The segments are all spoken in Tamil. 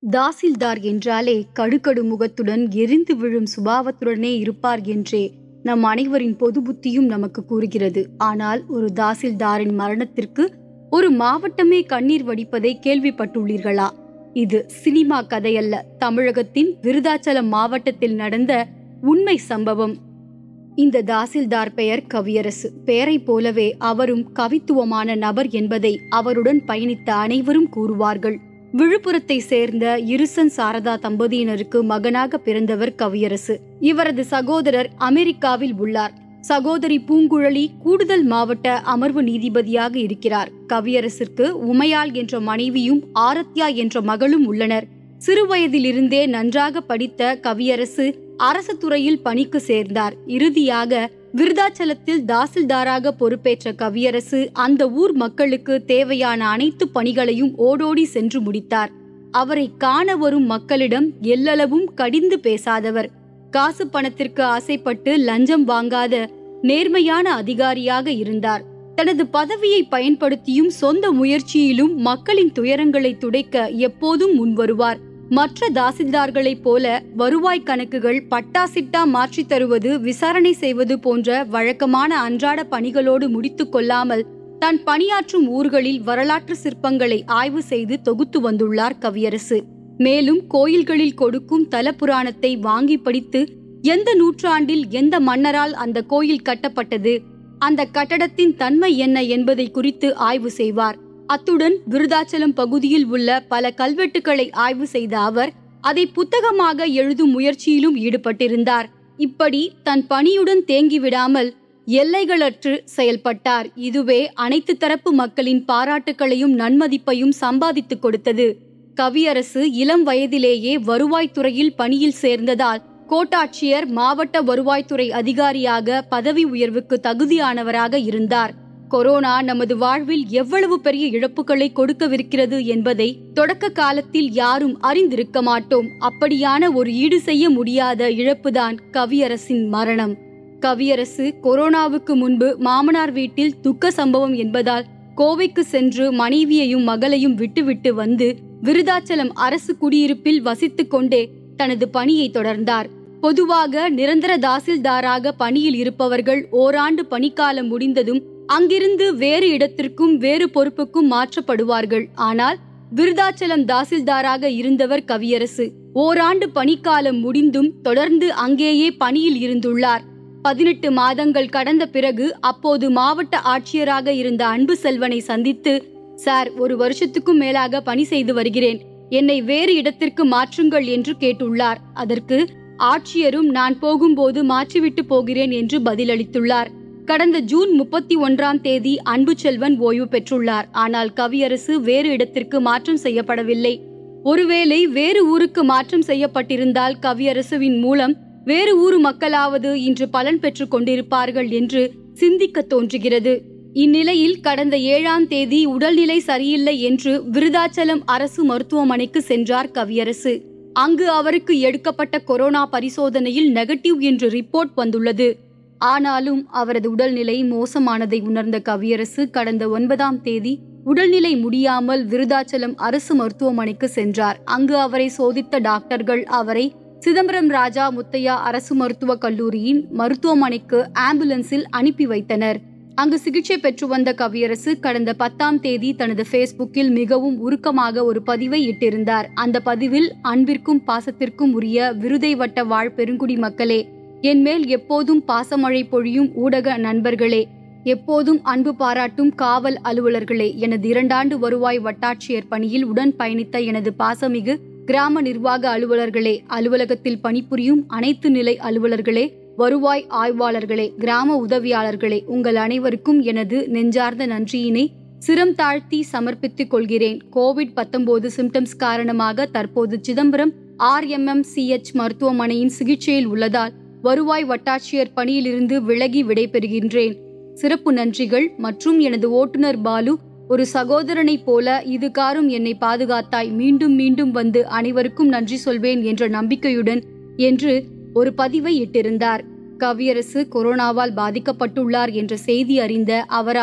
தாசில்தார் என்றாலே கடுகடு முகத்துடன் எரிந்து விழும் சுபாவத்துடனே இருப்பார் என்றே நம் அனைவரின் பொது புத்தியும் நமக்கு கூறுகிறது ஆனால் ஒரு தாசில்தாரின் மரணத்திற்கு ஒரு மாவட்டமே கண்ணீர் வடிப்பதை கேள்விப்பட்டுள்ளீர்களா இது சினிமா கதையல்ல தமிழகத்தின் விருதாச்சலம் மாவட்டத்தில் நடந்த உண்மை சம்பவம் இந்த தாசில்தார் பெயர் கவியரசு பெயரைப் போலவே அவரும் கவித்துவமான நபர் என்பதை அவருடன் பயணித்த அனைவரும் கூறுவார்கள் விழுப்புரத்தை சேர்ந்த இருசன் சாரதா தம்பதியினருக்கு மகனாக பிறந்தவர் கவியரசு இவரது சகோதரர் அமெரிக்காவில் உள்ளார் சகோதரி பூங்குழலி கூடுதல் மாவட்ட அமர்வு நீதிபதியாக இருக்கிறார் கவியரசிற்கு உமையாள் என்ற மனைவியும் ஆரத்யா என்ற மகளும் உள்ளனர் சிறுவயதிலிருந்தே நன்றாக படித்த கவியரசு அரசு துறையில் பணிக்கு சேர்ந்தார் இறுதியாக விருதாச்சலத்தில் தாசில்தாராக பொறுப்பேற்ற கவியரசு அந்த ஊர் மக்களுக்கு தேவையான அனைத்து பணிகளையும் ஓடோடி சென்று முடித்தார் அவரை காண வரும் மக்களிடம் எல்லளவும் கடிந்து பேசாதவர் காசு பணத்திற்கு ஆசைப்பட்டு லஞ்சம் வாங்காத நேர்மையான அதிகாரியாக இருந்தார் தனது பதவியை பயன்படுத்தியும் சொந்த முயற்சியிலும் மக்களின் துயரங்களை துடைக்க எப்போதும் முன்வருவார் மற்ற தாசில்தார்களைப் போல வருவாய் கணக்குகள் பட்டாசிட்டா மாற்றித் தருவது விசாரணை செய்வது போன்ற வழக்கமான அன்றாட பணிகளோடு முடித்துக் கொள்ளாமல் தான் பணியாற்றும் ஊர்களில் வரலாற்று சிற்பங்களை ஆய்வு செய்து தொகுத்து வந்துள்ளார் கவியரசு மேலும் கோயில்களில் கொடுக்கும் தலபுராணத்தை வாங்கி படித்து எந்த நூற்றாண்டில் எந்த மன்னரால் அந்த கோயில் கட்டப்பட்டது அந்த கட்டடத்தின் தன்மை என்ன என்பதை குறித்து ஆய்வு செய்வார் அத்துடன் விருதாச்சலம் பகுதியில் உள்ள பல கல்வெட்டுக்களை ஆய்வு செய்த அவர் அதை புத்தகமாக எழுதும் முயற்சியிலும் ஈடுபட்டிருந்தார் இப்படி தன் பணியுடன் தேங்கிவிடாமல் எல்லைகளற்று செயல்பட்டார் இதுவே அனைத்து தரப்பு மக்களின் பாராட்டுக்களையும் நன்மதிப்பையும் சம்பாதித்துக் கொடுத்தது கவியரசு இளம் வயதிலேயே வருவாய்த்துறையில் பணியில் சேர்ந்ததால் கோட்டாட்சியர் மாவட்ட வருவாய்த்துறை அதிகாரியாக பதவி உயர்வுக்கு தகுதியானவராக இருந்தார் கொரோனா நமது வாழ்வில் எவ்வளவு பெரிய இழப்புகளை கொடுக்கவிருக்கிறது என்பதை தொடக்க காலத்தில் யாரும் அறிந்திருக்க மாட்டோம் அப்படியான ஒரு ஈடு செய்ய முடியாத இழப்புதான் கவியரசின் மரணம் கவியரசு கொரோனாவுக்கு முன்பு மாமனார் வீட்டில் துக்க சம்பவம் என்பதால் கோவைக்கு சென்று மனைவியையும் மகளையும் விட்டுவிட்டு வந்து விருதாச்சலம் அரசு குடியிருப்பில் வசித்துக் கொண்டே தனது பணியை தொடர்ந்தார் பொதுவாக நிரந்தர தாசில்தாராக பணியில் இருப்பவர்கள் ஓராண்டு பணிக்காலம் முடிந்ததும் அங்கிருந்து வேறு இடத்திற்கும் வேறு பொறுப்புக்கும் மாற்றப்படுவார்கள் ஆனால் விருதாச்சலம் தாசில்தாராக இருந்தவர் கவியரசு ஓராண்டு பணிக்காலம் முடிந்தும் தொடர்ந்து அங்கேயே பணியில் இருந்துள்ளார் பதினெட்டு மாதங்கள் கடந்த பிறகு அப்போது மாவட்ட ஆட்சியராக இருந்த அன்பு செல்வனை சந்தித்து சார் ஒரு வருஷத்துக்கும் மேலாக பணி செய்து வருகிறேன் என்னை வேறு இடத்திற்கு மாற்றுங்கள் என்று கேட்டுள்ளார் அதற்கு ஆட்சியரும் நான் போகும்போது மாற்றிவிட்டு போகிறேன் என்று பதிலளித்துள்ளார் கடந்த ஜூன் முப்பத்தி ஒன்றாம் தேதி அன்பு செல்வன் ஓய்வு பெற்றுள்ளார் ஆனால் கவியரசு வேறு இடத்திற்கு மாற்றம் செய்யப்படவில்லை ஒருவேளை வேறு ஊருக்கு மாற்றம் செய்யப்பட்டிருந்தால் கவியரசுவின் மூலம் வேறு ஊர் மக்களாவது இன்று பலன் பெற்றுக் கொண்டிருப்பார்கள் என்று சிந்திக்க தோன்றுகிறது இந்நிலையில் கடந்த ஏழாம் தேதி உடல்நிலை சரியில்லை என்று விருதாச்சலம் அரசு மருத்துவமனைக்கு சென்றார் கவியரசு அங்கு அவருக்கு எடுக்கப்பட்ட கொரோனா பரிசோதனையில் நெகட்டிவ் என்று ரிப்போர்ட் வந்துள்ளது ஆனாலும் அவரது உடல்நிலை மோசமானதை உணர்ந்த கவியரசு கடந்த ஒன்பதாம் தேதி உடல்நிலை முடியாமல் விருதாச்சலம் அரசு மருத்துவமனைக்கு சென்றார் அங்கு அவரை சோதித்த டாக்டர்கள் அவரை சிதம்பரம் ராஜா முத்தையா அரசு மருத்துவக் கல்லூரியின் மருத்துவமனைக்கு ஆம்புலன்ஸில் அனுப்பி வைத்தனர் அங்கு சிகிச்சை பெற்று வந்த கவியரசு கடந்த பத்தாம் தேதி தனது ஃபேஸ்புக்கில் மிகவும் உருக்கமாக ஒரு பதிவை இட்டிருந்தார் அந்த பதிவில் அன்பிற்கும் பாசத்திற்கும் உரிய விருதை வட்ட வாழ் பெருங்குடி மக்களே என் மேல் எப்போதும் பாசமழை பொழியும் ஊடக நண்பர்களே எப்போதும் அன்பு பாராட்டும் காவல் அலுவலர்களே எனது இரண்டாண்டு வருவாய் வட்டாட்சியர் பணியில் உடன் பயணித்த எனது பாசமிகு கிராம நிர்வாக அலுவலர்களே அலுவலகத்தில் பணிபுரியும் அனைத்து நிலை அலுவலர்களே வருவாய் ஆய்வாளர்களே கிராம உதவியாளர்களே உங்கள் அனைவருக்கும் எனது நெஞ்சார்ந்த நன்றியினை சிரம் தாழ்த்தி சமர்ப்பித்துக் கொள்கிறேன் கோவிட் பத்தொன்பது சிம்டம்ஸ் காரணமாக தற்போது சிதம்பரம் ஆர்எம்எம் சிஎச் மருத்துவமனையின் சிகிச்சையில் உள்ளதால் வருவாய் வட்டாட்சியர் பணியிலிருந்து விலகி விடைபெறுகின்றேன் சிறப்பு நன்றிகள் மற்றும் எனது ஓட்டுநர் பாலு ஒரு சகோதரனைப் போல இதுகாரும் என்னை பாதுகாத்தாய் மீண்டும் மீண்டும் வந்து அனைவருக்கும் நன்றி சொல்வேன் என்ற நம்பிக்கையுடன் என்று ஒரு பதிவை இட்டிருந்தார் கவியரசு கொரோனாவால் பாதிக்கப்பட்டுள்ளார் என்ற செய்தி அறிந்த அவரால்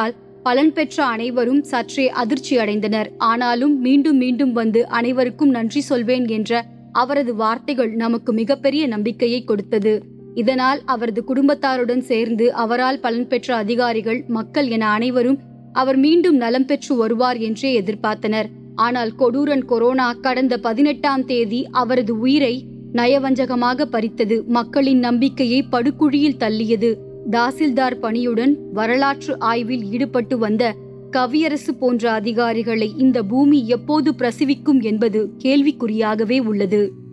பலன் பெற்ற அனைவரும் சற்றே அதிர்ச்சி அடைந்தனர் ஆனாலும் மீண்டும் மீண்டும் வந்து அனைவருக்கும் நன்றி சொல்வேன் என்ற அவரது வார்த்தைகள் நமக்கு மிகப்பெரிய நம்பிக்கையை கொடுத்தது இதனால் அவரது குடும்பத்தாருடன் சேர்ந்து அவரால் பலன் பெற்ற அதிகாரிகள் மக்கள் என அனைவரும் அவர் மீண்டும் நலம் பெற்று வருவார் என்றே எதிர்பார்த்தனர் ஆனால் கொடூரன் கொரோனா கடந்த பதினெட்டாம் தேதி அவரது உயிரை நயவஞ்சகமாக பறித்தது மக்களின் நம்பிக்கையை படுகுழியில் தள்ளியது தாசில்தார் பணியுடன் வரலாற்று ஆய்வில் ஈடுபட்டு வந்த கவியரசு போன்ற அதிகாரிகளை இந்த பூமி எப்போது பிரசவிக்கும் என்பது கேள்விக்குறியாகவே உள்ளது